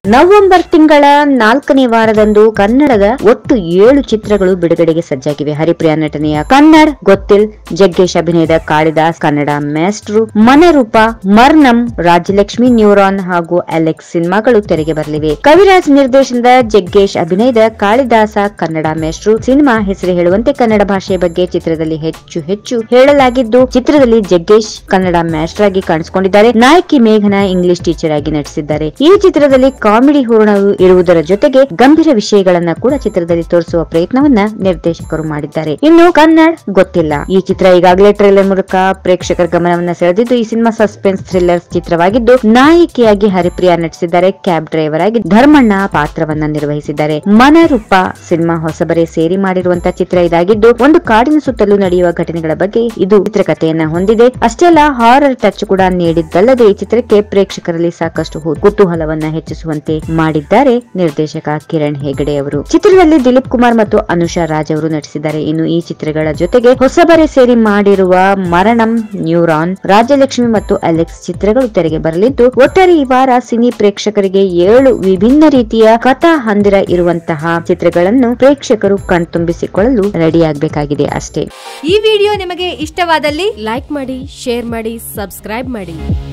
November ತಿಂಗಳ ನಾಲ್ಕನೇ ವಾರದಂದು ಕನ್ನಡದ ಒಟ್ಟು ಏಳು ಚಿತ್ರಗಳು ಬಿಡುಗಡೆಗೆ ಸಜ್ಜಾಗಿವೆ ಹರಿಪ್ರಿಯಾ ನಟನೆಯ ಕನ್ನಡ್ ಗೊತ್ತಿಲ್ ಜಗ್ಗೇಶ್ ಅಭಿನಯದ ಕಾಳಿದಾಸ್ ಕನ್ನಡ ಮ್ಯಾಸ್ಟ್ರು ಮನರೂಪ ಮರ್ನಂ ರಾಜ್ಯಲಕ್ಷ್ಮಿ ನ್ಯೂರಾನ್ ಹಾಗೂ ಅಲೆಕ್ಸ್ ಸಿನಿಮಾಗಳು ತೆರೆಗೆ ಬರಲಿವೆ ಕವಿರಾಜ್ ನಿರ್ದೇಶನದ ಜಗ್ಗೇಶ್ ಅಭಿನಯದ ಕಾಳಿದಾಸ ಕನ್ನಡ ಮ್ಯಾಸ್ಟ್ರು ಸಿನಿಮಾ ಹೆಸರು ಹೇಳುವಂತೆ ಕನ್ನಡ ಭಾಷೆಯ ಬಗ್ಗೆ ಚಿತ್ರದಲ್ಲಿ ಹೆಚ್ಚು ಹೆಚ್ಚು ಹೇಳಲಾಗಿದ್ದು ಚಿತ್ರದಲ್ಲಿ ಜಗ್ಗೇಶ್ ಕನ್ನಡ ಮ್ಯಾಸ್ಟರ್ ಆಗಿ ಕಾಣಿಸಿಕೊಂಡಿದ್ದಾರೆ ನಾಯಕಿ ಮೇಘನಾ ಇಂಗ್ಲಿಷ್ ಟೀಚರ್ ಆಗಿ ನಟಿಸಿದ್ದಾರೆ ಈ ಚಿತ್ರದಲ್ಲಿ ಕಾಮಿಡಿ ಹೂರಣವು ಇರುವುದರ ಜೊತೆಗೆ ಗಂಭೀರ ವಿಷಯಗಳನ್ನ ಕೂಡ ಚಿತ್ರದಲ್ಲಿ ತೋರಿಸುವ ಪ್ರಯತ್ನವನ್ನ ನಿರ್ದೇಶಕರು ಮಾಡಿದ್ದಾರೆ ಇನ್ನು ಕನ್ನಡ್ ಗೊತ್ತಿಲ್ಲ ಈ ಚಿತ್ರ ಈಗಾಗಲೇ ಟ್ರೈಲರ್ ಮೂಲಕ ಪ್ರೇಕ್ಷಕರ ಗಮನವನ್ನ ಸೆಳೆದಿದ್ದು ಈ ಸಿನಿಮಾ ಸಸ್ಪೆನ್ಸ್ ಥ್ರಿಲ್ಲರ್ ಚಿತ್ರವಾಗಿದ್ದು ನಾಯಕಿಯಾಗಿ ಹರಿಪ್ರಿಯಾ ನಟಿಸಿದ್ದಾರೆ ಕ್ಯಾಬ್ ಡ್ರೈವರ್ ಆಗಿ ಧರ್ಮಣ್ಣ ಪಾತ್ರವನ್ನ ನಿರ್ವಹಿಸಿದ್ದಾರೆ ಮನರೂಪ ಸಿನಿಮಾ ಹೊಸಬರೇ ಸೇರಿ ಮಾಡಿರುವಂತಹ ಚಿತ್ರ ಇದಾಗಿದ್ದು ಒಂದು ಕಾಡಿನ ಸುತ್ತಲೂ ನಡೆಯುವ ಘಟನೆಗಳ ಬಗ್ಗೆ ಇದು ಚಿತ್ರಕಥೆಯನ್ನ ಹೊಂದಿದೆ ಅಷ್ಟೇ ಅಲ್ಲ ಹಾರರ್ ಟಚ್ ಕೂಡ ನೀಡಿದ್ದಲ್ಲದೆ ಈ ಚಿತ್ರಕ್ಕೆ ಪ್ರೇಕ್ಷಕರಲ್ಲಿ ಸಾಕಷ್ಟು ಹು- ಕುತೂಹಲವನ್ನ ಹೆಚ್ಚಿಸುವಂತೆ ಮಾಡಿದ್ದಾರೆ ನಿರ್ದೇಶಕ ಕಿರಣ್ ಹೆಗಡೆ ಅವರು ಚಿತ್ರದಲ್ಲಿ ದಿಲೀಪ್ ಕುಮಾರ್ ಮತ್ತು ಅನುಷಾ ರಾಜ್ ಅವರು ನಟಿಸಿದ್ದಾರೆ ಇನ್ನು ಈ ಚಿತ್ರಗಳ ಜೊತೆಗೆ ಹೊಸಬರೆ ಸೇರಿ ಮಾಡಿರುವ ಮರಣಂ ನ್ಯೂರಾನ್ ರಾಜ್ಯಲಕ್ಷ್ಮಿ ಮತ್ತು ಅಲೆಕ್ಸ್ ಚಿತ್ರಗಳು ತೆರೆಗೆ ಬರಲಿದ್ದು ಒಟ್ಟಾರೆ ಈ ವಾರ ಸಿನಿ ಪ್ರೇಕ್ಷಕರಿಗೆ ಏಳು ವಿಭಿನ್ನ ರೀತಿಯ ಕಥಾ ಹಂದಿರ ಇರುವಂತಹ ಚಿತ್ರಗಳನ್ನು ಪ್ರೇಕ್ಷಕರು ಕಣ್ತುಂಬಿಸಿಕೊಳ್ಳಲು ರೆಡಿಯಾಗಬೇಕಾಗಿದೆ ಅಷ್ಟೇ ಈ ವಿಡಿಯೋ ನಿಮಗೆ ಇಷ್ಟವಾದಲ್ಲಿ ಲೈಕ್ ಮಾಡಿ ಶೇರ್ ಮಾಡಿ ಸಬ್ಸ್ಕ್ರೈಬ್ ಮಾಡಿ